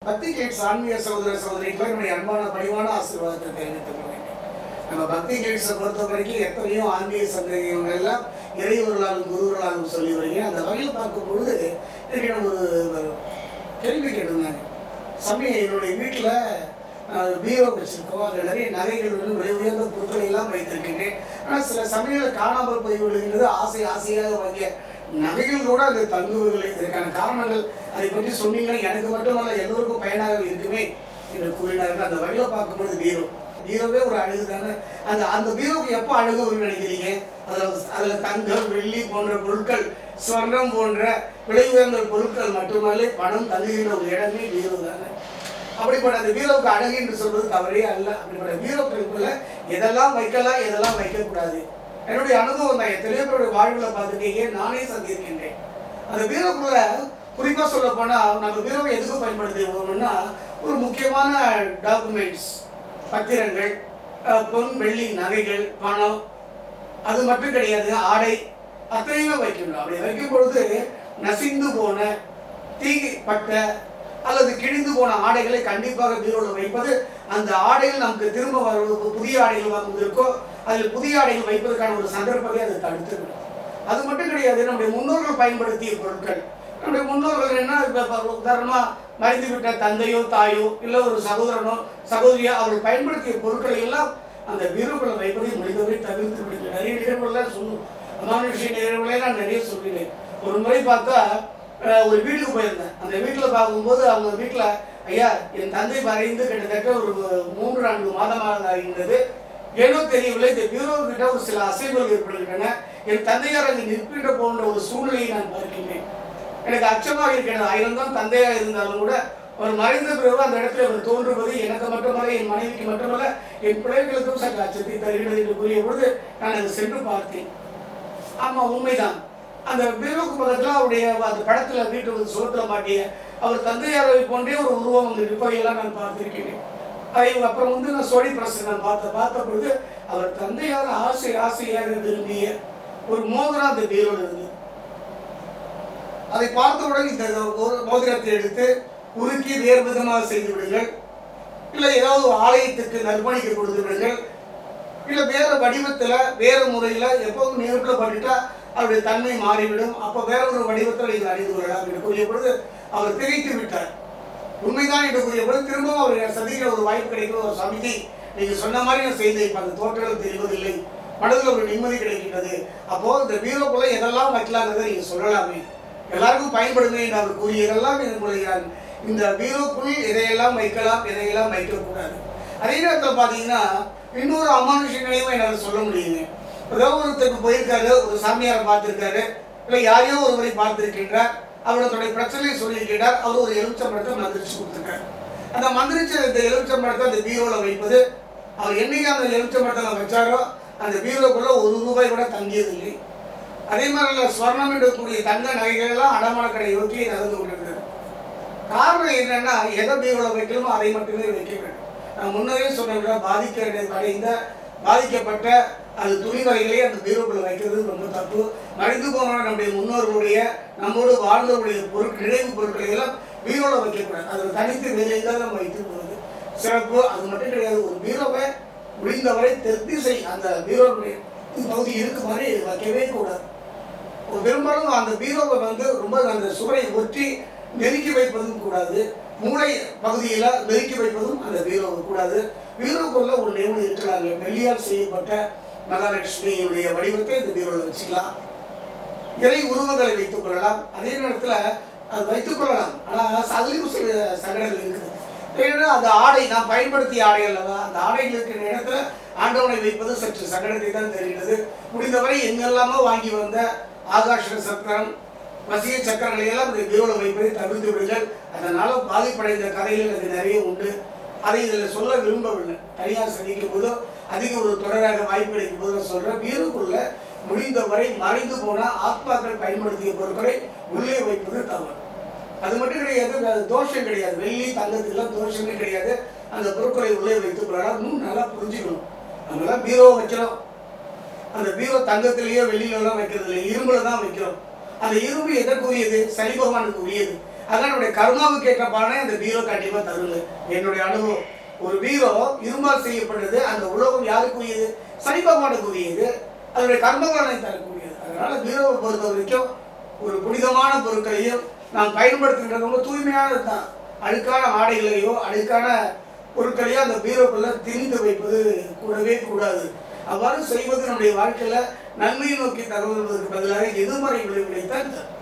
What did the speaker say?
பக்தி கிளிட்ஸ் ஆன்மீக சகோதர சகோதரிகளை என்னுடைய அன்பான பணிவான ஆசீர்வாதத்தை தெரிவித்துக் கொள்கிறேன் நம்ம பக்தி கிளிட்ஸை பொறுத்த வரைக்கும் எத்தனையோ ஆன்மீக சந்தேகங்கள் எல்லாம் இறைவர்களாலும் குருவர்களாலும் சொல்லி வருகிறேன் அந்த வகையில் பார்க்கும் பொழுது எனக்கு ஒரு ஒரு கேள்வி கேட்டிருந்தாங்க சமயம் என்னுடைய வீட்டில் பீரோ வச்சிருக்கோம் அதில் நிறைய நகைகள் வந்து விலை உயர்ந்த பொருட்களை எல்லாம் வைத்திருக்கின்றேன் ஆனால் சில சமயங்கள் காணாமல் போய் விடுகின்றது ஆசை ஆசையாக வாங்கிய நகைகள் கூட அது தங்குவதில்லை இதற்கான காரணங்கள் அதை பற்றி சொன்னீங்கன்னா எனக்கு மட்டுமல்ல எல்லோருக்கும் பயனாக இருக்குமே என்று கூறினார்கள் அந்த வகையில் பார்க்கும்போது பீரோ பீரோவே ஒரு அழகு தானே அந்த அந்த பீரோவுக்கு எப்போ அழகு வரும்னு நினைக்கிறீங்க அதில் அதில் தங்கம் வெள்ளி போன்ற பொருட்கள் ஸ்வர்ணம் போன்ற விலை உயர்ந்த பொருட்கள் மட்டுமல்ல பணம் தங்குகின்ற ஒரு இடமே பீரோ தானே அப்படிப்பட்ட அந்த பீரோவுக்கு அழகு என்று சொல்வது தவறே அல்ல அப்படிப்பட்ட பீரோக்களுக்குள்ள எதெல்லாம் வைக்கலாம் எதெல்லாம் வைக்கக்கூடாது என்னுடைய அனுபவம் தான் எத்தனையோ பேருடைய வாழ்வில் பார்த்துட்டீங்க நானே சந்திருக்கின்றேன் அந்த பீரோக்குள்ள குறிப்பாக சொல்ல போனால் நம்ம பீரோவை எதுக்கு பயன்படுத்துவோம்னா ஒரு முக்கியமான டாக்குமெண்ட்ஸ் பத்திரங்கள் அஹ், பொன் வெள்ளி நகைகள் பணம் அது மட்டும் கிடையாது ஆடை அத்தனையுமே வைக்கணும் அப்படி வைக்கும் பொழுது நசிந்து போன தீப்பட்ட அல்லது கிழிந்து போன ஆடைகளை கண்டிப்பாக பீரோவில் வைப்பது அந்த ஆடைகள் நமக்கு திரும்ப வருவதற்கு புதிய ஆடைகள் வாங்குவதற்கோ அதில் புதிய ஆடைகள் வைப்பதற்கான ஒரு சந்தர்ப்பத்தை அதை தடுத்துவிடும் அது மட்டும் கிடையாது நம்முடைய முன்னோர்கள் பயன்படுத்திய பொருட்கள் நம்முடைய முன்னோர்கள் என்ன இப்போ உதாரணமாக மறைந்து விட்ட தந்தையோ தாயோ இல்லை ஒரு சகோதரனோ சகோதரியோ அவர்கள் பயன்படுத்திய பொருட்களை எல்லாம் அந்த பீரோக்களை வைப்பதை முடிந்தவரை தவிர்த்து விடுங்க நிறைய நிகழ்வுகள்லாம் சொல்லும் அமான விஷய நிகழ்வுகளே நான் நிறைய சொல்லினேன் ஒரு முறை பார்த்தா அஹ், ஒரு வீட்டுக்கு போயிருந்தேன் அந்த வீட்டில் பார்க்கும்போது அவங்க வீட்டில் ஐயா என் தந்தை மறைந்து கிட்டத்தட்ட ஒரு மூன்று நான்கு மாதமாக ஆகின்றது ஏனோ தெரியவில்லை இந்த பீரோ கிட்ட ஒரு சில அசைவுகள் ஏற்படுகின்றன என் தந்தையார் அங்கு நிற்கின்ற போன்ற ஒரு சூழ்நிலையை நான் பார்க்கின்றேன் எனக்கு அச்சமாக இருக்கிறது ஆயிரம் தான் தந்தையாக இருந்தாலும் கூட அவர் மறைந்த பிறகு அந்த இடத்துல அவர் தோன்றுவது எனக்கு மட்டுமல்ல என் மனைவிக்கு மட்டுமல்ல என் பிள்ளைகளுக்கும் சற்று அச்சத்தை தருகிறது என்று கூறிய பொழுது நான் அதை சென்று பார்த்தேன் ஆமா உண்மைதான் அந்த பீரோக்கு பக்கத்தில் அவருடைய அந்த படத்துல வீட்டு சுவத்துல மாட்டிய அவர் தந்தையாரை போன்றே ஒரு உருவம் அங்கு இருப்பதையெல்லாம் நான் பார்த்திருக்கிறேன் அதை அப்புறம் வந்து நான் சோழி பிரசன் நான் பார்த்த பார்த்த பொழுது அவர் தந்தையார் ஆசை ஆசையாக விரும்பிய ஒரு மோதிரம் அந்த பீரோல இருந்தது அதை பார்த்தவுடன் இந்த ஒரு மோதிரத்தை எடுத்து உருக்கி வேறு விதமாக செய்து விடுங்கள் இல்லை ஏதாவது ஒரு ஆலயத்துக்கு நற்பணிக்கு கொடுத்து விடுங்கள் இல்லை வேற வடிவத்தில் வேற முறையில் எப்போதும் நெருப்பில் பண்ணிட்டா அவருடைய தன்மை மாறிவிடும் அப்போ வேற ஒரு வடிவத்தில் இதை அணிந்து கொள்ளலாம் என்று கூறிய பொழுது அவர் திகைத்து விட்டார் உண்மைதான் என்று கூறிய பொழுது திரும்பவும் அவர் சந்திக்கிற ஒரு வாய்ப்பு கிடைக்கிற ஒரு சமிதி நீங்க சொன்ன மாதிரி நான் செய்து இப்ப அந்த தோற்றங்கள் தெரிவதில்லை மனதில் ஒரு நிம்மதி கிடைக்கின்றது அப்போ இந்த பீரோக்குள்ள எதெல்லாம் வைக்கலாங்கிறத நீங்க சொல்லலாமே எல்லாருக்கும் பயன்படுங்க என்று அவர் கூறியதெல்லாம் உங்களுடைய இந்த பீரோக்குள் எதையெல்லாம் வைக்கலாம் எதையெல்லாம் வைக்கக்கூடாது அதே நேரத்தில் பார்த்தீங்கன்னா இன்னொரு அமானுஷ நினைவும் என்னால் சொல்ல முடியுங்க ஏதோ ஒருத்தருக்கு போயிருக்காரு ஒரு சாமியாரை பார்த்துருக்காரு இல்லை யாரையோ ஒருவரை பார்த்திருக்கின்றார் அவருடைய பிரச்சனையை சொல்லியிருக்கிறார் அவர் ஒரு எலுமிச்சம்பழத்தை மந்திரிச்சு கொடுத்துருக்காரு அந்த மந்திரிச்ச இந்த எலுமிச்சம்பழத்தை அந்த பீரோவில் வைப்பது அவர் என்னைக்கு அந்த எலுமிச்சம்பழத்தில் வச்சாரோ அந்த பீரோக்குள்ள ஒரு ரூபாய் கூட தங்கியதில்லை அதே மாதிரி ஸ்வர்ணம் எடுக்கக்கூடிய தங்க நகைகள் எல்லாம் அடமான கடை நோக்கி நடந்து கொண்டிருக்கிறது காரணம் என்னன்னா எதை பீரோவில் வைக்கணுமோ அதை மட்டுமே வைக்க வேண்டும் நான் முன்னரே சொன்னேன் பாதிக்க அடைந்த பாதிக்கப்பட்ட அது துணி வகைகளே அந்த பீரோக்குள்ள வைக்கிறது ரொம்ப தப்பு மறைந்து போன நம்முடைய முன்னோர்களுடைய நம்மோடு வாழ்ந்தவருடைய பொருட்கள் நினைவு பொருட்களை எல்லாம் பீரோவில் வைக்கக்கூடாது அது தனித்து வேறு எங்காவது நம்ம வைத்து போகிறது சிறப்பு அது மட்டும் கிடையாது ஒரு பீரோவை முடிந்தவரை தெற்திசை அந்த பீரோவுடைய பகுதி இருக்கு மாதிரி வைக்கவே கூடாது ஒரு பெரும்பாலும் அந்த பீரோவை வந்து ரொம்ப அந்த சுவரை ஒற்றி நெருக்கி வைப்பதும் கூடாது மூளை பகுதியில் நெருக்கி வைப்பதும் அந்த பீரோவை கூடாது பீரோக்குள்ள ஒரு நியமனம் இருக்கிறாங்க வெள்ளியால் செய்யப்பட்ட மகாலட்சுமியுடைய வடிவத்தை இந்த பீரோவில் வச்சுக்கலாம் இறை உருவங்களை வைத்துக் கொள்ளலாம் அதே நேரத்தில் அது வைத்துக் கொள்ளலாம் ஆனால் அதுலேயும் சில சங்கடங்கள் இருக்குது ஏன்னா அந்த ஆடை நான் பயன்படுத்திய ஆடை அல்லவா அந்த ஆடைகள் இருக்கிற இடத்துல ஆண்டவனை வைப்பது சற்று சங்கடத்தை தான் தெரிகிறது முடிந்தவரை எங்கெல்லாமோ வாங்கி வந்த ஆகாஷ சக்கரம் வசிய சக்கரங்களை எல்லாம் இந்த பீரோவில் வைப்பதை தவிர்த்து விடுங்கள் அதனால பாதிப்படைந்த கதைகள் அது நிறைய உண்டு அதை இதில் சொல்ல விரும்பவில்லை தனியார் சந்திக்கும் போதோ அதிக ஒரு தொடராக வாய்ப்பு கிடைக்கும் போது நான் சொல்கிறேன் வீருக்குள்ள முடிந்தவரை மறைந்து போன ஆத்மாக்கள் பயன்படுத்திய பொருட்களை உள்ளே வைப்பது தவறு அது மட்டும் கிடையாது அது தோஷம் கிடையாது வெள்ளி தங்கத்துக்கெல்லாம் தோஷமே கிடையாது அந்த பொருட்களை உள்ளே வைத்துக் கொள்ளலாம் இன்னும் நல்லா புரிஞ்சுக்கணும் நம்மளாம் பீரோ வைக்கிறோம் அந்த பீரோ தங்கத்திலேயோ வெள்ளியிலலாம் வைக்கிறது இல்லை இரும்புல தான் வைக்கிறோம் அந்த இரும்பு எதற்குரியது சனி பகவானுக்கு உரியது அதனால் நம்முடைய கர்மாவுக்கு ஏற்ற பலனை அந்த பீரோ கண்டிப்பாக தருங்க என்னுடைய அனுபவம் ஒரு பீரோ இரும்பால் செய்யப்படுறது அந்த உலோகம் யாருக்குரியது சனி பகவானுக்குரியது அதனுடைய கர்ம பலனை தரக்கூடியது அதனால பீரோவை பொறுத்த வரைக்கும் ஒரு புனிதமான பொருட்களையும் நாம் பயன்படுத்துகின்றது ரொம்ப தூய்மையானது தான் அழுக்கான ஆடைகளையோ அழுக்கான பொருட்களையோ அந்த பீரோக்குள்ள திணித்து வைப்பது கூடவே கூடாது அவ்வாறு செய்வது நம்முடைய வாழ்க்கையில நன்மையை நோக்கி தருவதற்கு பதிலாக எதிர்மறை விளைவுகளை தான் தரும்